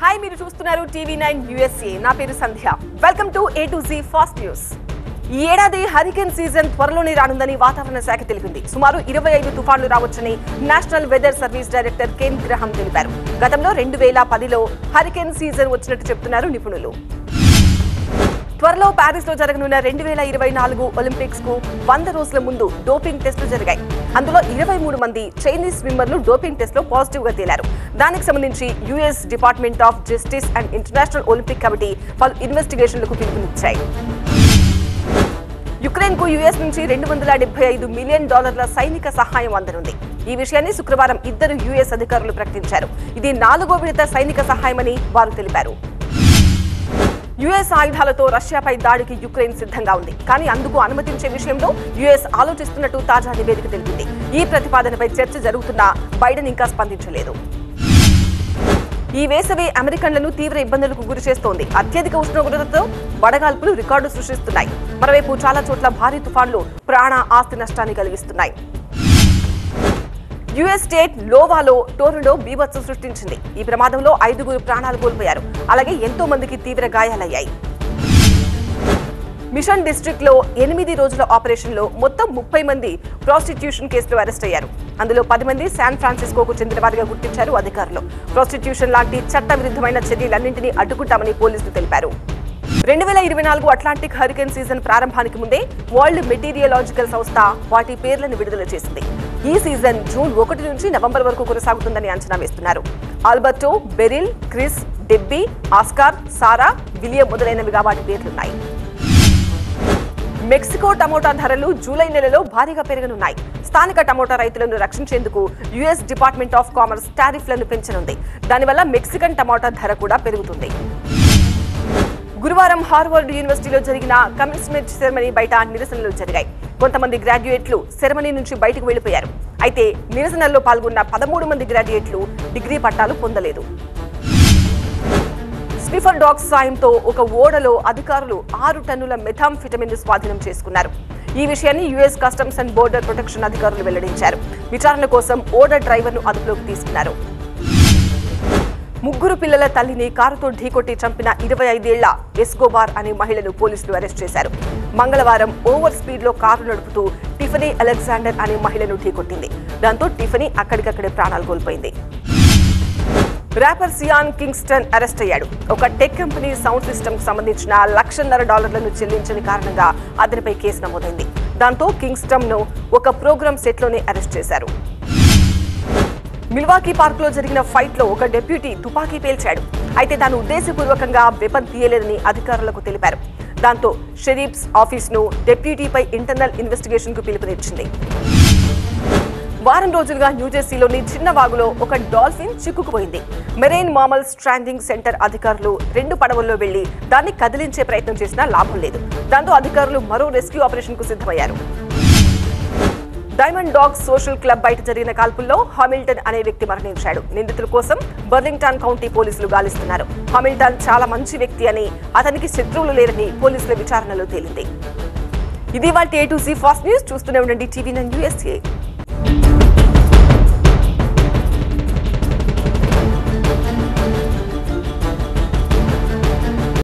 hi మీరు చూస్తున్నారు TV nine USA నా పేరు Sandhya welcome to A to Z fast news ఈ ఏడాది హరికేన్ సీజన్ త్వరలోనే రానుందని వాతావరణ శాఖ తెలిపింది సుమారు ఇరవై ఐదు తుఫాన్లు రావచ్చని National Weather Service director Ken Graham తెలిపారు గతంలో రెండు వేల పదిలో హరికేన్ సీజన్ వచ్చినట్టు చెప్తున్నారు నిపుణులు త్వరలో ప్యారిస్ లో జరగనున్న రెండు వేల ఇరవై నాలుగు ఒలింపిక్స్ కు వంద రోజుల ముందు డోపింగ్ టెస్టులు జరిగాయి అందులో ఇరవై మూడు మంది చైనీస్ స్విమ్మర్లు డోపింగ్ టెస్ట్ లో పాజిటివ్ గా తేలారు దానికి సంబంధించి US Department of Justice and International Olympic Committee పలు ఇన్వెస్టిగేషన్లకు పిలుపునిచ్చాయి యుక్రెయిన్ కు యుఎస్ నుంచి రెండు వందల డెబ్బై ఐదు మిలియన్ డాలర్ల సైనిక సహాయం అందనుంది ఈ విషయాన్ని శుక్రవారం ఇద్దరు యుఎస్ అధికారులు ప్రకటించారు ఇది నాలుగో విడత సైనిక సహాయమని వారు తెలిపారు యుఎస్ ఆయుధాలతో రష్యాపై దాడికి యుక్రెయిన్ సిద్ధంగా ఉంది కానీ అందుకు అనుమతించే విషయంలో యుఎస్ ఆలోచిస్తున్నట్టు తాజా నివేదిక తెలిపింది ఈ ప్రతిపాదనపై చర్చ జరుగుతున్నా బైడెన్ ఇంకా స్పందించలేదు ఈ వేసవి అమెరికన్లను తీవ్ర ఇబ్బందులకు గురి చేస్తోంది అత్యధిక ఉష్ణోగ్రతతో వడగాల్పులు రికార్డు సృష్టిస్తున్నాయి మరోవైపు చాలా చోట్ల భారీ తుఫాన్లు ప్రాణ ఆస్తి నష్టాన్ని కలిగిస్తున్నాయి యుఎస్ స్టేట్ లోవాలో టోర్నడో బీభత్సం సృష్టించింది ఈ ప్రమాదంలో ఐదుగురు ప్రాణాలు కోల్పోయారు అలాగే ఎంతో మందికి తీవ్ర గాయాలయ్యాయి మిషన్ డిస్ట్రిక్ట్ లో ఎనిమిది రోజుల ఆపరేషన్ లో మొత్తం ముప్పై మంది ప్రాస్టిట్యూషన్ కేసులో అరెస్ట్ అయ్యారు అందులో పది మంది శాన్ ఫ్రాన్సిస్కోకు చెందిన వారిగా గుర్తించారు అధికారులు ప్రాస్టిట్యూషన్ లాంటి చట్ట విరుద్ధమైన చర్యలన్నింటినీ అడ్డుకుంటామని పోలీసులు తెలిపారు రెండు వేల ఇరవై నాలుగు అట్లాంటిక్ హరికేన్ సీజన్ ప్రారంభానికి ముందే వరల్డ్ మెటీరియలాజికల్ సంస్థ వాటి పేర్లను విడుదల చేసింది ఈ సీజన్ జూన్ ఒకటి నుంచి నవంబర్ వరకు కొనసాగుతుందని అంచనా వేస్తున్నారు Alberto Beryl Chris Debby Oscar Sara William మొదలైనవిగా వాటి పేర్లున్నాయి మెక్సికో టమోటా ధరలు జూలై నెలలో భారీగా పెరగనున్నాయి స్థానిక టమోటా రైతులను రక్షించేందుకు యుఎస్ డిపార్ట్మెంట్ ఆఫ్ కామర్స్ టారిఫ్లను పెంచనుంది దానివల్ల మెక్సికన్ టమోటా ధర కూడా పెరుగుతుంది గురువారం హార్వర్డ్ యూనివర్సిటీలో జరిగిన కమిన్స్మెంట్ సెరమనీ బయట నిరసనలు జరిగాయి కొంతమంది గ్రాడ్యుయేట్లు సెరమనీ నుంచి బయటకు వెళ్లిపోయారు అయితే నిరసనల్లో పాల్గొన్న పదమూడు మంది గ్రాడ్యుయేట్లు డిగ్రీ పట్టాలు పొందలేదు స్నిఫర్ డాగ్స్ సాయంతో ఒక ఓడలో అధికారులు ఆరు టన్నుల మెథాంఫిటమిన్ స్వాధీనం చేసుకున్నారు ఈ విషయాన్ని US Customs and Border Protection అధికారులు వెల్లడించారు విచారణ కోసం ఓడ డ్రైవర్ను అదుపులోకి తీసుకున్నారు ముగ్గురు పిల్లల తల్లిని కారుతో ఢీకొట్టి చంపిన ఇరవై ఐదేళ్ల ఎస్కోబార్ అనే మహిళను పోలీసులు అరెస్ట్ చేశారు మంగళవారం ఓవర్ స్పీడ్ లో కారు నడుపుతూ టిఫనీ అలెగ్జాండర్ అనే మహిళను ఢీకొట్టింది దాంతో టిఫనీ అక్కడికక్కడే ప్రాణాలు కోల్పోయింది ర్యాపర్ సియాన్ కింగ్స్టన్ అరెస్ట్ అయ్యాడు ఒక టెక్ కంపెనీ సౌండ్ సిస్టమ్ కు సంబంధించిన లక్షన్నర డాలర్లను చెల్లించని కారణంగా అతనిపై కేసు నమోదైంది దాంతో కింగ్స్టన్ ను ఒక ప్రోగ్రామ్ సెట్ లోనే అరెస్ట్ చేశారు మిల్వాకీ పార్క్ లో జరిగిన ఫైట్ లో ఒక డెప్యూటీ తుపాకీ పేల్చాడు అయితే తాను ఉద్దేశపూర్వకంగా వెపన్ తీయలేదని అధికారులకు తెలిపారు దాంతో షెరీఫ్స్ ఆఫీస్ ను డెప్యూటీపై ఇంటర్నల్ ఇన్వెస్టిగేషన్ కు పిలుపునిచ్చింది వారం రోజులుగా న్యూజెర్సీలోని చిన్న వాగులో ఒక డాల్ఫిన్ చిక్కుకుపోయింది మెరైన్ మామల్ స్ట్రాండింగ్ సెంటర్ అధికారులు రెండు పడవల్లో వెళ్లి దాన్ని కదిలించే ప్రయత్నం చేసినా లాభం లేదు దాంతో అధికారులు మరో రెస్క్యూ ఆపరేషన్ కు సిద్ధమయ్యారు డైమండ్ డాగ్స్ సోషల్ క్లబ్ బయట జరిగిన కాల్పుల్లో హామిల్టన్ అనే వ్యక్తి మరణించాడు నిందితుల కోసం బర్లింగ్టన్ కౌంటీ పోలీసులు గాలిస్తున్నారు హామిల్టన్ చాలా మంచి వ్యక్తి అని అతనికి శత్రువులు లేరని పోలీసుల విచారణలో తేలింది ఇది వాళ్ళ A to Z fast news చూస్తూనే ఉండండి టీవీ నైన్ యూఎస్ఏ